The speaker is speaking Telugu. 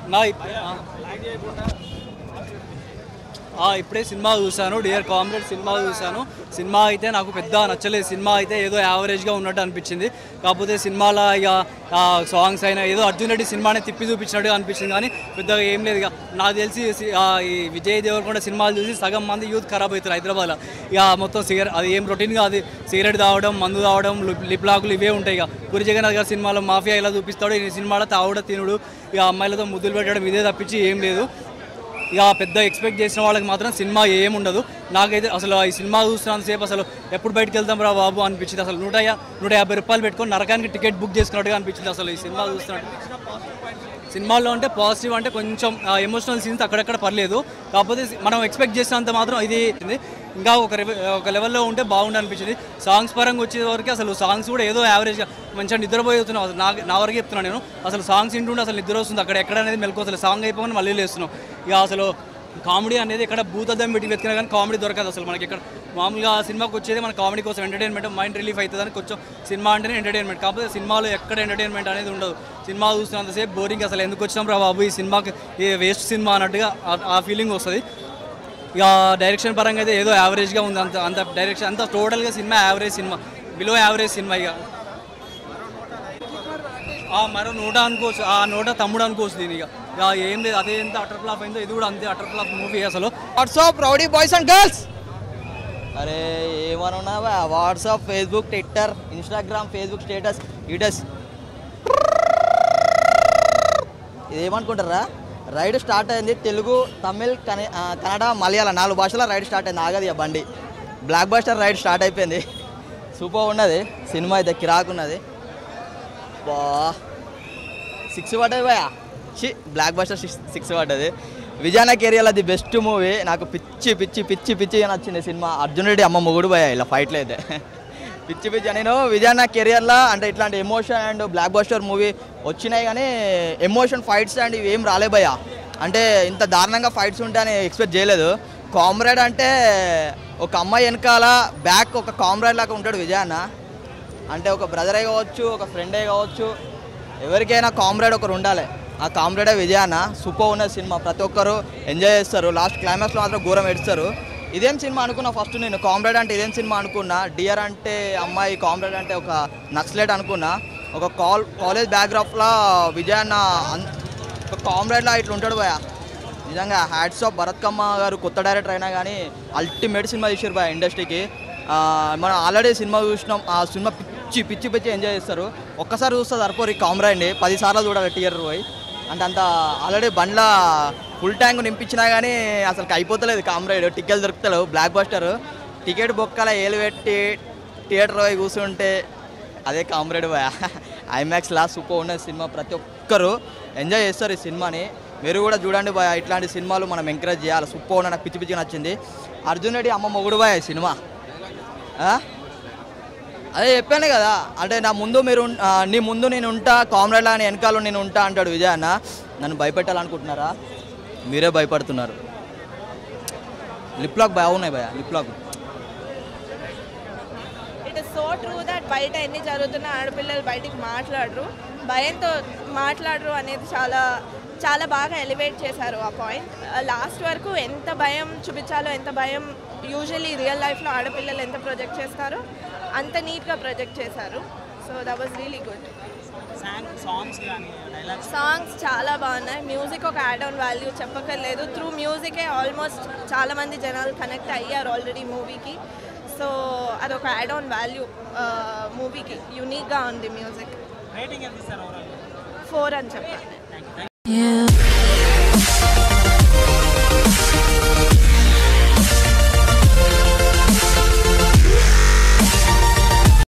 నా ఇప్- ఆ. ఆ, ఇప్పుడే సినిమా చూశాను డియర్ కామ్రేడ్ సినిమా చూశాను సినిమా అయితే నాకు పెద్ద నచ్చలేదు సినిమా అయితే ఏదో యావరేజ్గా ఉన్నట్టు అనిపించింది కాకపోతే సినిమాలో ఇక సాంగ్స్ అయినా ఏదో అర్జున్ రెడ్డి సినిమాని తిప్పి చూపించినట్టుగా అనిపించింది కానీ పెద్దగా ఏం లేదు ఇక నాకు తెలిసి సి- ఆ, ఈ విజయ్ దేవరకొండ సినిమాలు చూసి సగం మంది యూత్ ఖరాబ్ అవుతారు హైదరాబాద్లో ఇక మొత్తం సిగరెట్ అది ఏం రొటీన్గా అది సిగరెట్ తాగడం మందు తాగడం లిప్- లిప్ లాకులు ఇవే ఉంటాయి ఇక పూరి జగన్నాథ్ గారి సినిమాలో మాఫియా ఇలా చూపిస్తాడు ఈ సినిమాలో తాగుడ తినుడు ఇక అమ్మాయిలతో ముద్దులు పెట్టడం ఇదే తప్పించి ఏం లేదు ఇక పెద్ద ఎక్స్పెక్ట్ చేసిన వాళ్ళకి మాత్రం సినిమా ఏం ఉండదు నాకైతే అసలు ఈ సినిమా చూస్తున్నంతసేపు అసలు ఎప్పుడు బయటకు వెళ్తాం రా బాబు అనిపించింది అసలు నూట యా- నూట యాభై రూపాయలు పెట్టుకొని నరకానికి టికెట్ బుక్ చేసుకున్నట్టుగా అనిపించింది అసలు ఈ సినిమా చూస్తున్నట్టు సినిమాల్లో అంటే పాజిటివ్ అంటే కొంచెం ఎమోషనల్ సీన్స్ అక్కడక్కడ పర్లేదు కాకపోతే మనం ఎక్స్పెక్ట్ చేసినంత మాత్రం ఇది ఉంది. ఇంకా ఒక రెవ- ఒక లెవెల్లో ఉంటే బాగుండు అనిపించింది సాంగ్స్ పరంగా వచ్చే వరకు అసలు సాంగ్స్ కూడా ఏదో యావరేజ్గా మంచిగా నిద్రపోతున్నాం అసలు నా నా వరకు చెప్తున్నాను నేను అసలు సాంగ్స్ వింటుంటే అసలు నిద్ర వస్తుంది అక్కడ ఎక్కడ అనేది మెలకు అసలు సాంగ్ అయిపోగానే మళ్ళీ లేస్తున్నాం ఇక అసలు కామెడీ అనేది ఇక్కడ భూతద్దం పెట్టి వెతికినా కానీ కామెడీ దొరకదు అసలు మనకి ఇక్కడ మామూలుగా సినిమాకి వచ్చేది మన కామెడీ కోసం ఎంటర్టైన్మెంట్ మైండ్ రిలీఫ్ అవుతుంది అని కొంచెం సినిమా అంటేనే ఎంటర్టైన్మెంట్ కాకపోతే సినిమాలో ఎక్కడ ఎంటర్టైన్మెంట్ అనేది ఉండదు సినిమా చూస్తున్నంతసేపు బోరింగ్ అసలు ఎందుకు వచ్చినాం రా బాబు ఈ సినిమాకి ఏ వేస్ట్ సినిమా అన్నట్టుగా ఆ- ఆ ఫీలింగ్ వస్తుంది ఇక డైరెక్షన్ పరంగా అయితే ఏదో యావరేజ్గా ఉంది అంత అంత డైరెక్షన్ అంత టోటల్గా సినిమా యావరేజ్ సినిమా బిలో యావరేజ్ సినిమా ఇక ఆ మరో నోట అనుకోవచ్చు ఆ నోట తమ్ముడు అనుకోవచ్చు దీని ఇక ఇక ఏం లేదు అదే ఎంత అటర్ ఫ్లాప్ అయిందో ఇది కూడా అంతే అటర్ ఫ్లాప్ మూవీ అసలు WhatsApp rowdy boys and girls అరే ఏమనున్నావా WhatsApp Facebook Twitter Instagram Facebook status ఈటస్ ఇదేమనుకుంటారా రైడ్ స్టార్ట్ అయింది తెలుగు తమిళ్ కని ఆ, కన్నడ మలయాళం నాలుగు భాషల రైడ్ స్టార్ట్ అయింది ఆగది ఆ బండి బ్లాక్ బస్టర్ రైడ్ స్టార్ట్ అయిపోయింది సూపర్ ఉన్నది సినిమా అయితే కిరాకున్నది బా సిక్స్ పడ్డది భయ చి బ్లాక్ బస్టర్ సిక్స్ సిక్స్ పడ్డది విజయాన కెరియర్ అది బెస్ట్ మూవీ నాకు పిచ్చి పిచ్చి పిచ్చి పిచ్చిగా నచ్చింది సినిమా అర్జున్ రెడ్డి అమ్మ మొగుడు భయ ఇలా ఫైట్లు అయితే పిచ్చి పిచ్చి నేను విజయాన కెరియర్లో అంటే ఇట్లాంటి emotion and blockbuster movie వచ్చినాయి కానీ ఎమోషన్ ఫైట్స్ అండ్ ఇవి ఏం రాలే భయ అంటే ఇంత దారుణంగా ఫైట్స్ ఉంటాయని ఎక్స్పెక్ట్ చేయలేదు కామ్రేడ్ అంటే ఒక అమ్మాయి వెనకాల బ్యాక్ ఒక కామ్రేడ్ లాగా ఉంటాడు విజయాన్న అంటే ఒక బ్రదరే కావచ్చు ఒక ఫ్రెండే కావచ్చు ఎవరికైనా కామ్రేడ్ ఒకరు ఉండాలి ఆ కామ్రేడే విజయాన సూపర్ ఉన్న సినిమా ప్రతి ఒక్కరు ఎంజాయ్ చేస్తారు లాస్ట్ క్లైమాక్స్లో మాత్రం ఘోరం ఏడుస్తారు ఇదేం సినిమా అనుకున్నా ఫస్ట్ నేను కామ్రేడ్ అంటే ఇదేం సినిమా అనుకున్నా డియర్ అంటే అమ్మాయి కామ్రేడ్ అంటే ఒక నక్సలెట్ అనుకున్నా ఒక కాల్ కాలేజ్ బ్యాక్గ్రాఫ్లో విజయాన్న అన్- ఒక కామ్రేడ్లా ఇట్లా ఉంటాడు భయ నిజంగా హ్యాట్స్ ఆఫ్ భరత్ కమ్మ గారు కొత్త డైరెక్టర్ అయినా కానీ అల్టిమేట్ సినిమా తీసారు భయ ఇండస్ట్రీకి ఆ, మనం ఆల్రెడీ సినిమా చూసినాం ఆ సినిమా పిచ్చి పిచ్చి పిచ్చి ఎంజాయ్ చేస్తారు ఒక్కసారి చూస్తే సరిపోరు ఈ కామ్రాండి పది సార్లు చూడాలి థియేటర్ పోయి అంటే అంత ఆల్రెడీ బండ్ల ఫుల్ ట్యాంక్ నింపించినా కానీ అసలు అయిపోతలేదు కామ్రైడ్ టికెట్ దొరుకుతలేవు బ్లాక్ బస్టర్ టికెట్ బొక్కల ఏలు పెట్టి థియేటర్ పోయి కూర్చుంటే అదే కామ్రేడ్ పోయా ఐమాక్స్ లా సూపర్ ఉన్న సినిమా ప్రతి ఒక్కరు ఎంజాయ్ చేస్తారు ఈ సినిమాని మీరు కూడా చూడండి బాయ్ ఇట్లాంటి సినిమాలు మనం ఎంకరేజ్ చేయాలి సూపర్ ఉన్న నాకు పిచ్చి పిచ్చి నచ్చింది అర్జున్ రెడ్డి అమ్మ మొగుడు బాయ్ ఈ సినిమా ఆ? అదే చెప్పాను కదా అంటే నా ముందు మీరు ఉన్- ఆ, నీ ముందు నేను ఉంటా కామ్రేడ్లా అని వెనకాల నేను ఉంటా అంటాడు విజయ్ అన్న నన్ను భయపెట్టాలనుకుంటున్నారా మీరే భయపడుతున్నారు లిప్ లాక్ బాగున్నాయి భయ lip lock it is so true that బయట ఎన్ని జరుగుతున్నా ఆడపిల్లలు బయటికి మాట్లాడరు భయంతో మాట్లాడరు అనేది చాలా చాలా బాగా ఎలివేట్ చేశారు ఆ పాయింట్ లాస్ట్ వరకు ఎంత భయం చూపించాలో ఎంత భయం యూజువల్లీ రియల్ లైఫ్లో ఆడపిల్లలు ఎంత ప్రొజెక్ట్ చేస్తారో అంత నీట్గా ప్రొజెక్ట్ చేశారు so that was really good songs చాలా బాగున్నాయి మ్యూజిక్ ఒక యాడ్ ఆన్ వాల్యూ చెప్పక్కర్లేదు త్రూ మ్యూజికే ఆల్మోస్ట్ చాలా మంది జనాలు కనెక్ట్ అయ్యారు ఆల్రెడీ మూవీకి సో అదొక యాడ్ ఆన్ వాల్యూ మూవీకి యూనిక్గా ఉంది మ్యూజిక్ ఫోర్ అని చెప్పాను You